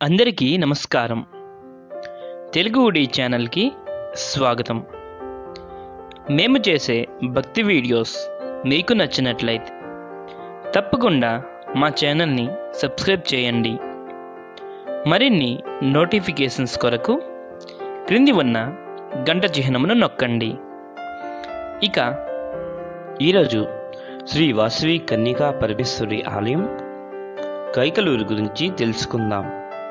అందరికీ నమస్కారం తెలుగు ఉడి ఛానల్కి స్వాగతం మేము చేసే భక్తి వీడియోస్ మీకు నచ్చినట్లయితే తప్పకుండా మా ఛానల్ని సబ్స్క్రైబ్ చేయండి మరిన్ని నోటిఫికేషన్స్ కొరకు క్రింది ఉన్న గంట చిహ్నమును నొక్కండి ఇక ఈరోజు శ్రీ వాసవి కన్యకా పరమేశ్వరి ఆలయం కైకలూరు గురించి తెలుసుకుందాం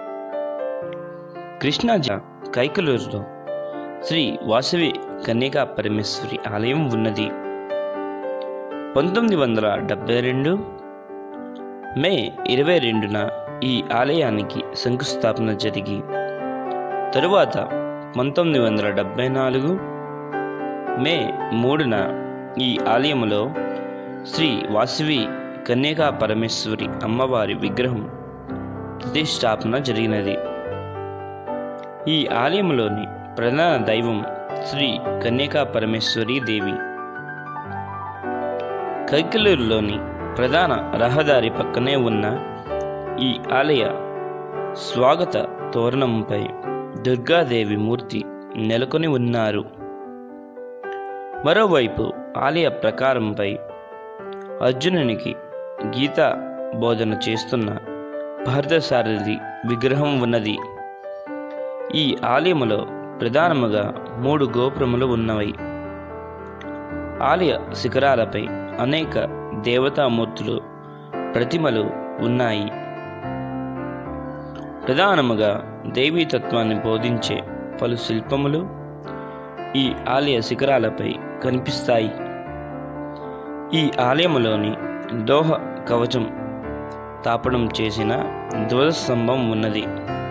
కృష్ణా జిల్లా కైకలూరులో శ్రీ వాసవి కన్యకా పరమేశ్వరి ఆలయం ఉన్నది పంతొమ్మిది వందల డెబ్బై రెండు మే ఇరవై రెండున ఈ ఆలయానికి శంకుస్థాపన జరిగి తరువాత పంతొమ్మిది వందల డెబ్బై నాలుగు మే మూడున ఈ ఆలయములో శ్రీ వాసవి కన్యకా పరమేశ్వరి అమ్మవారి విగ్రహం ప్రతిష్టాపన జరిగినది ఈ ఆలయంలోని ప్రధాన దైవం శ్రీ కన్యకా పరమేశ్వరి దేవి కైకలూరులోని ప్రధాన రహదారి పక్కనే ఉన్న ఈ ఆలయ స్వాగత తోరణంపై దుర్గాదేవి మూర్తి నెలకొని ఉన్నారు మరోవైపు ఆలయ ప్రకారంపై అర్జునునికి గీతా బోధన చేస్తున్న పార్థసారథి విగ్రహం ఉన్నది ఈ ఆలయములో ప్రధానముగా మూడు గోపురములు ఉన్నవి ఆలయ శిఖరాలపై అనేక దేవతామూర్తులు ప్రతిమలు ఉన్నాయి ప్రధానముగా దేవీతత్వాన్ని బోధించే పలు శిల్పములు ఈ ఆలయ శిఖరాలపై కనిపిస్తాయి ఈ ఆలయములోని దోహ కవచం తాపడం చేసిన ధ్వజస్తంభం ఉన్నది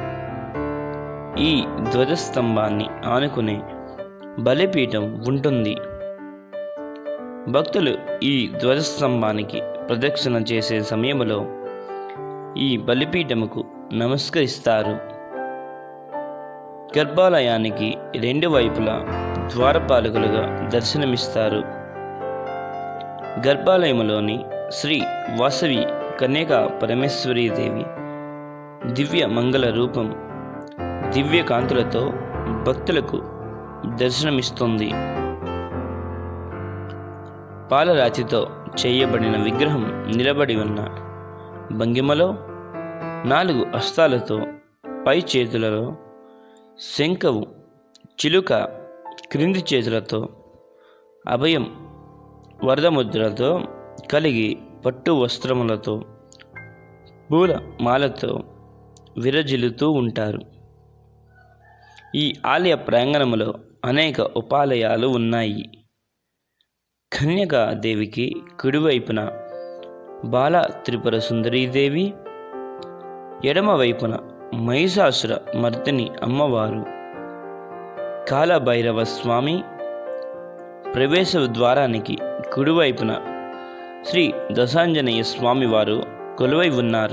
ఈ ధ్వజస్తంభాన్ని ఆనుకునే బలిపీఠం ఉంటుంది భక్తులు ఈ ధ్వజస్తంభానికి ప్రదక్షిణ చేసే సమయంలో ఈ బలిపీఠముకు నమస్కరిస్తారు గర్భాలయానికి రెండు వైపులా ద్వారపాలకులుగా దర్శనమిస్తారు గర్భాలయములోని శ్రీ వాసవి కన్యకా పరమేశ్వరీ దేవి దివ్య మంగళ రూపం దివ్య కాంతులతో భక్తులకు దర్శనమిస్తుంది పాలరాతితో చేయబడిన విగ్రహం నిలబడి ఉన్న భంగిమలో నాలుగు హస్తాలతో పై చేతులలో శంఖవు చిలుక క్రింది చేతులతో అభయం వరదముద్రతో కలిగి పట్టు వస్త్రములతో పూల మాలతో విరజిల్లుతూ ఉంటారు ఈ ఆలయ ప్రాంగణములో అనేక ఉపాలయాలు ఉన్నాయి కన్యకాదేవికి కుడివైపున బాల త్రిపుర సుందరీదేవి ఎడమవైపున మహిషాసుర మర్దిని అమ్మవారు కాలభైరవ స్వామి ప్రవేశ ద్వారానికి కుడివైపున శ్రీ దశాంజనేయ స్వామివారు కొలువై ఉన్నారు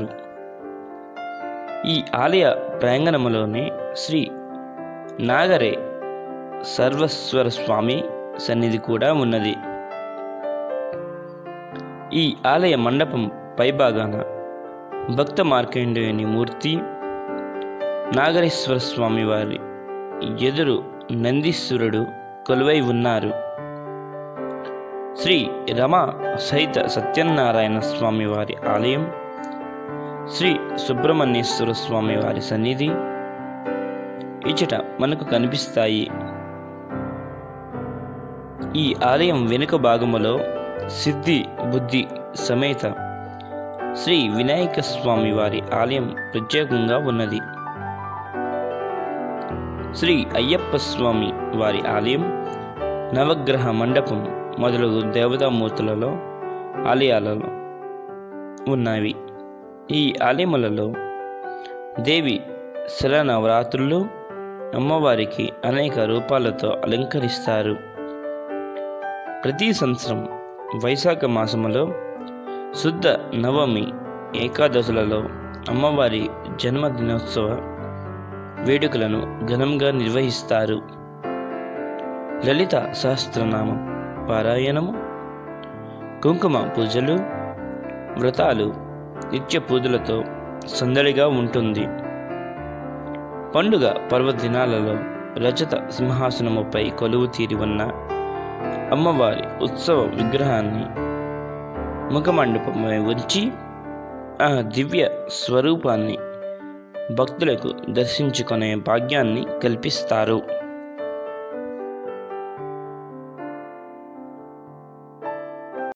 ఈ ఆలయ ప్రాంగణములోనే శ్రీ నాగరే సర్వస్వర స్వామి సన్నిధి కూడా ఉన్నది ఈ ఆలయ మండపం పైభాగాన భక్త మార్కండేయుని మూర్తి నాగరేశ్వర స్వామి వారి ఎదురు నందీశ్వరుడు కొలువై ఉన్నారు శ్రీ రమా సహిత సత్యనారాయణ స్వామి వారి ఆలయం శ్రీ సుబ్రహ్మణ్యేశ్వర స్వామి వారి సన్నిధి ఇచ్చట మనకు కనిపిస్తాయి ఈ ఆలయం వెనుక భాగములో సిద్ధి బుద్ధి సమేత శ్రీ వినాయక స్వామి వారి ఆలయం ప్రత్యేకంగా ఉన్నది శ్రీ అయ్యప్ప స్వామి వారి ఆలయం నవగ్రహ మండపం మొదలగు దేవతామూర్తులలో ఆలయాలలో ఉన్నవి ఈ ఆలయములలో దేవి శిలనవరాత్రులు అమ్మవారికి అనేక రూపాలతో అలంకరిస్తారు ప్రతి సంవత్సరం వైశాఖ మాసములో శుద్ధ నవమి ఏకాదశులలో అమ్మవారి జన్మదినోత్సవ వేడుకలను ఘనంగా నిర్వహిస్తారు లలిత సహస్రనామం పారాయణము కుంకుమ పూజలు వ్రతాలు నిత్య పూజలతో సందడిగా ఉంటుంది పండుగ పర్వదినాలలో రజత సింహాసనముపై కొలువు తీరి ఉన్న అమ్మవారి ఉత్సవ విగ్రహాన్ని ముఖమండపంపై ఉంచి ఆ దివ్య స్వరూపాన్ని భక్తులకు దర్శించుకునే భాగ్యాన్ని కల్పిస్తారు